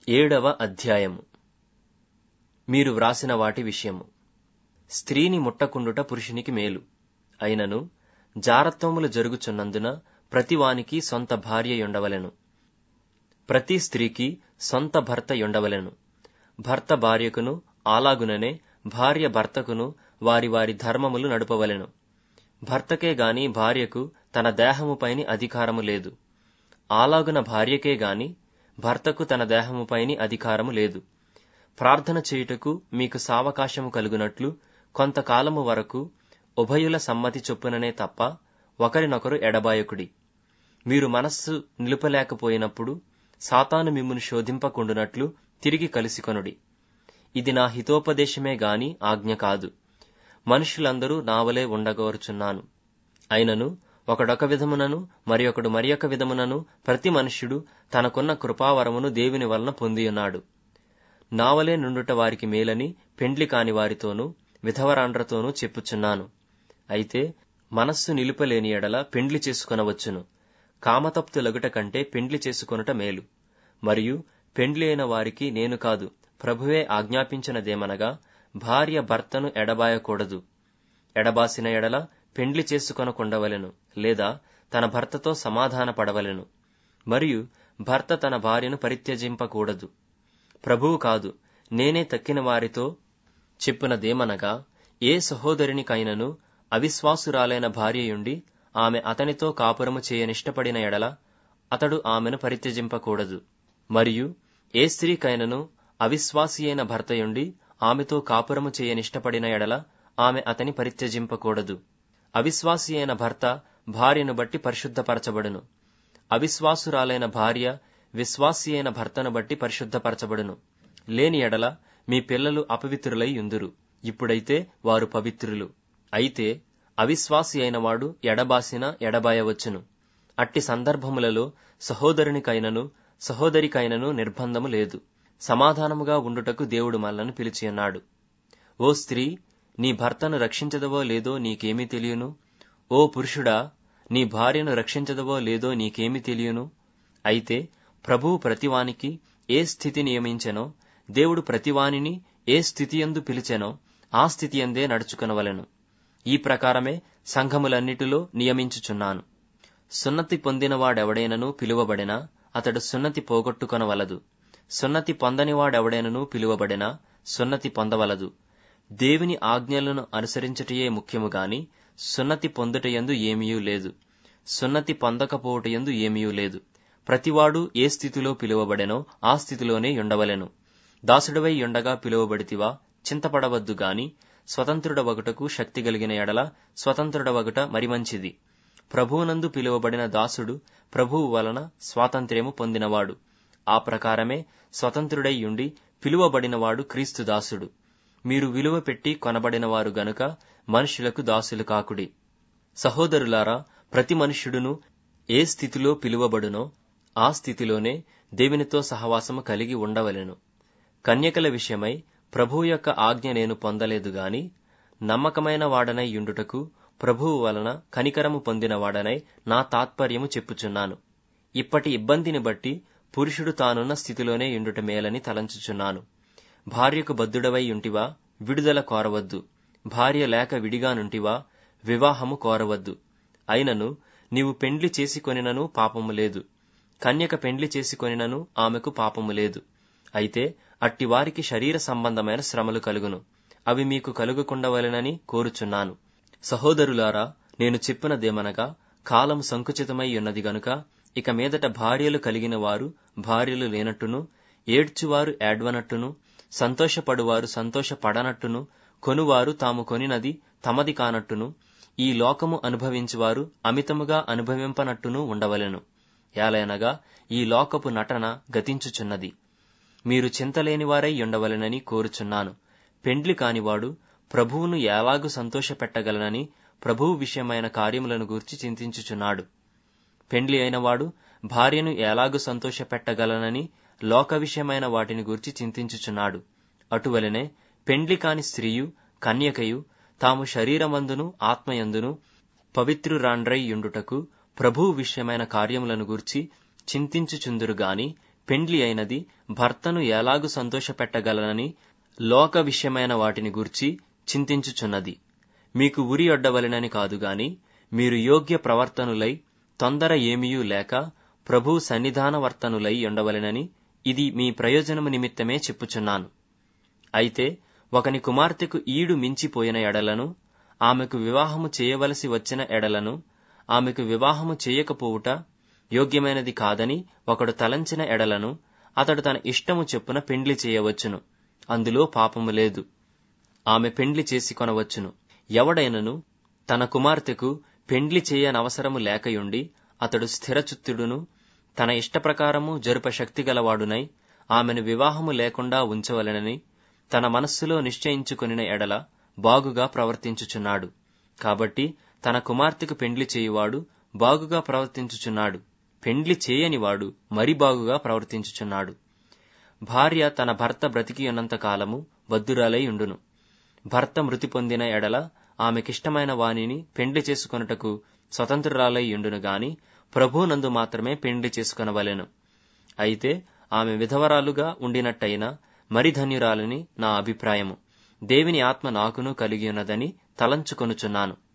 ఏడవ అధ్యాయము మీరు వ్రాసిన వాటి విషయము స్త్రీని ముట్టకుండుట పురుషునికి మేలు అయినను జారత్వములు జరుగుచున్నందున ప్రతివానికి సొంత భార్య యొండవలెను ప్రతి స్త్రీకి సొంత భర్త యొండవలెను భర్త భార్యకును అలాగుననే భార్య భర్తకును వారి వారి ధర్మములు నడుపవలెను భర్తకే గాని భార్యకు తన దేహముపైని అధికారము లేదు ఆలాగున భార్యకే గాని భర్తకు తన దేహముపైని అధికారము లేదు ప్రార్థన చేయుటకు మీకు సావకాశము కలుగునట్లు కొంతకాలము వరకు ఉభయుల సమ్మతి చొప్పుననే తప్ప ఒకరినొకరు ఎడబాయకుడి మీరు మనస్సు నిలుపలేకపోయినప్పుడు సాతాను మిమ్మును శోధింపకుండునట్లు తిరిగి కలిసికొనుడి ఇది నా హితోపదేశమే గాని ఆజ్ఞ కాదు మనుషులందరూ నావలే ఉండగోరుచున్నాను అయినను ఒకడొక విధమునను మరి ఒకడు మరి ఒక విధమునను ప్రతి మనుష్యుడు తనకున్న కృపావరమును దేవుని వలన పొందియున్నాడు నావలే నుండుట వారికి మేలని పెండ్లి కాని వారితోనూ విధవరాండ్రతోనూ చెప్పుచున్నాను అయితే మనస్సు నిలుపలేని ఎడల పెండ్లి చేసుకొనవచ్చును కామతప్తులగుట కంటే పెండ్లి చేసుకొనుట మేలు మరియు పెండ్లి అయిన వారికి నేను కాదు ప్రభువే ఆజ్ఞాపించినదేమనగా భార్య భర్తను ఎడబాయకూడదు ఎడబాసిన ఎడల పెండ్లి చేసుకొనకుండవలెను లేదా తన భర్తతో సమాధాన పడవలెను మరియు భర్త తన భార్యను పరిత్యజింపకూడదు ప్రభువు కాదు నేనే తక్కిన వారితో చెప్పునదేమనగా ఏ సహోదరునికైనను అవిశ్వాసురాలైన భార్యయుండి ఆమె అతనితో కాపురము చేయనిష్టపడిన ఎడల అతడు ఆమెను పరిత్యజింపకూడదు మరియు ఏ స్త్రీకైనను అవిశ్వాసి అయిన భర్తయుండి ఆమెతో కాపురము చేయనిష్టపడిన ఎడల ఆమె అతని పరిత్యజింపకూడదు అవిశ్వాసి అయిన భర్త భార్యను బట్టి పరిశుద్ధపరచబడును అవిశ్వాసురాలైన భార్య విశ్వాసి అయిన భర్తను బట్టి పరిశుద్ధపరచబడును లేని ఎడల మీ పిల్లలు అపవిత్రులై యుందురు ఇప్పుడైతే వారు పవిత్రులు అయితే అవిశ్వాసి అయిన వాడు ఎడబాసిన ఎడబాయవచ్చును అట్టి సందర్భములలో సహోదరునికైనను సహోదరికైనను నిర్బంధము లేదు సమాధానముగా ఉండుటకు దేవుడు మనలను పిలిచియున్నాడు ఓ స్త్రీ నీ భర్తను రక్షించదవో లేదో నీకేమీ తెలియను ఓ పురుషుడా నీ భార్యను రక్షించదవో లేదో నీకేమి తెలియను అయితే ప్రభువు ప్రతివానికి ఏ స్థితి నియమించెనో దేవుడు ప్రతివానిని ఏ స్థితియందు పిలిచెనో ఆ స్థితియందే నడుచుకొనవలెను ఈ ప్రకారమే సంఘములన్నిటిలో నియమించుచున్నాను సున్నతి పొందినవాడెవడైనను పిలువబడినా అతడు సున్నతి పోగొట్టుకొనవలదు సున్నతి పొందనివాడెవడైనను పిలువబడినా సున్నతి పొందవలదు దేవుని ఆజ్ఞలను అనుసరించుటయే ముఖ్యము గాని సున్నతి పొందుటయందు ఏమీయూ లేదు సున్నతి పొందకపోవటయందు ఏమీయూ లేదు ప్రతివాడు ఏ స్థితిలో పిలువబడెనో ఆ స్థితిలోనే ఉండవలెను దాసుడవై ఉండగా పిలువబడితివా చింతపడవద్దు గాని స్వతంత్రుడవగుటకు శక్తి కలిగిన ఎడల స్వతంత్రుడవగుట మరి మంచిది ప్రభువునందు పిలువబడిన దాసుడు ప్రభువు వలన స్వాతంత్ర్యము పొందినవాడు ఆ ప్రకారమే స్వతంత్రుడై ఉండి పిలువబడినవాడు క్రీస్తు దాసుడు మీరు విలువ పెట్టి కొనబడినవారు గనుక మనుషులకు దాసులు కాకుడి సహోదరులారా ప్రతి మనుష్యుడును ఏ స్థితిలో పిలువబడునో ఆ స్థితిలోనే దేవునితో సహవాసము కలిగి ఉండవలెను కన్యకల విషయమై ప్రభువు యొక్క ఆజ్ఞ నేను పొందలేదు గాని నమ్మకమైన వాడనై యుండుటకు ప్రభువు వలన కనికరము పొందిన వాడనై నా తాత్పర్యము చెప్పుచున్నాను ఇప్పటి ఇబ్బందిని బట్టి పురుషుడు తానున్న స్థితిలోనే యుండుట మేలని తలంచుచున్నాను భార్యకు బద్దుడవై ఉంటివా విడుదల కోరవద్దు భార్య లేక విడిగా నుంటివా వివాహము కోరవద్దు అయినను నీవు పెండ్లి చేసుకొనినను పాపము లేదు కన్యక పెండ్లి చేసుకొనినను ఆమెకు పాపము లేదు అయితే అట్టివారికి శరీర సంబంధమైన శ్రమలు కలుగును అవి మీకు కలుగకుండవలెనని కోరుచున్నాను సహోదరులారా నేను చెప్పినదేమనగా కాలం సంకుచితమై ఉన్నది గనుక ఇక మీదట భార్యలు కలిగిన వారు భార్యలు లేనట్టును ఏడ్చువారు ఏడ్వనట్టును సంతోషపడువారు సంతోషపడనట్టును కొనువారు తాము కొనినది తమది కానట్టును ఈ లోకము అనుభవించువారు అమితముగా అనుభవింపనట్టును ఉండవలెను ఏలయనగా ఈ లోకపు నటన గతించుచున్నది మీరు చింతలేనివారై ఉండవలెనని కోరుచున్నాను పెండ్లి కానివాడు ప్రభువును ఎలాగు సంతోషపెట్టగలనని ప్రభువు విషయమైన కార్యములను గూర్చి చింతించుచున్నాడు పెండ్లి అయినవాడు భార్యను ఎలాగు సంతోషపెట్టగలనని లోక విషయమైన వాటిని గూర్చి చింతించుచున్నాడు అటువలనే పెండ్లి కాని స్త్రీయు కన్యకయు తాము శరీరమందును ఆత్మయందును పవిత్రురాండ్రై యుండుటకు ప్రభువు విషయమైన కార్యములను గూర్చి చింతించుచుందురు గాని పెండ్లి అయినది భర్తను ఎలాగు సంతోషపెట్టగలనని లోక విషయమైన వాటిని గూర్చి చింతించుచున్నది మీకు ఉరి ఒడ్డవలెనని కాదుగాని మీరు యోగ్య ప్రవర్తనులై తొందర ఏమీయూ లేక ప్రభు సన్నిధానవర్తనులై ఉండవలెనని ఇది మీ ప్రయోజనము నిమిత్తమే చెప్పుచున్నాను అయితే ఒకని కుమార్తెకు ఈడు మించిపోయిన ఎడలను ఆమెకు వివాహము చేయవలసి వచ్చిన ఎడలను ఆమెకు వివాహము చేయకపోవుట యోగ్యమైనది కాదని ఒకడు తలంచిన ఎడలను అతడు తన ఇష్టము చెప్పున పెండ్లి చేయవచ్చును అందులో పాపము లేదు ఆమె పెండ్లి చేసి కొనవచ్చును ఎవడైనను తన కుమార్తెకు పెండ్లి చేయనవసరము లేకయుండి అతడు స్థిరచుత్తుడును తన ఇష్టప్రకారము జరుప శక్తిగలవాడునై ఆమెను వివాహము లేకుండా ఉంచవలెనని తన మనస్సులో నిశ్చయించుకొనిన ఎడల బాగుగా ప్రవర్తించుచున్నాడు కాబట్టి తన కుమార్తెకు పెండ్లి చేయువాడు బాగుగా ప్రవర్తించుచున్నాడు పెండ్లి చేయనివాడు మరి బాగుగా ప్రవర్తించుచున్నాడు భార్య తన భర్త బ్రతికి ఉన్నంత కాలము బద్దురాలై ఉండును భర్త మృతి పొందిన ఎడల ఆమెకిష్టమైన వానిని పెండ్లి చేసుకొనుటకు స్వతంత్రురాలై ఉండును గాని ప్రభునందు మాత్రమే పెండ్లి చేసుకొనవలెను అయితే ఆమె విధవరాలుగా ఉండినట్టయినా మరి ధన్యురాలని నా అభిప్రాయము దేవుని ఆత్మ నాకును కలిగి ఉన్నదని తలంచుకొనుచున్నాను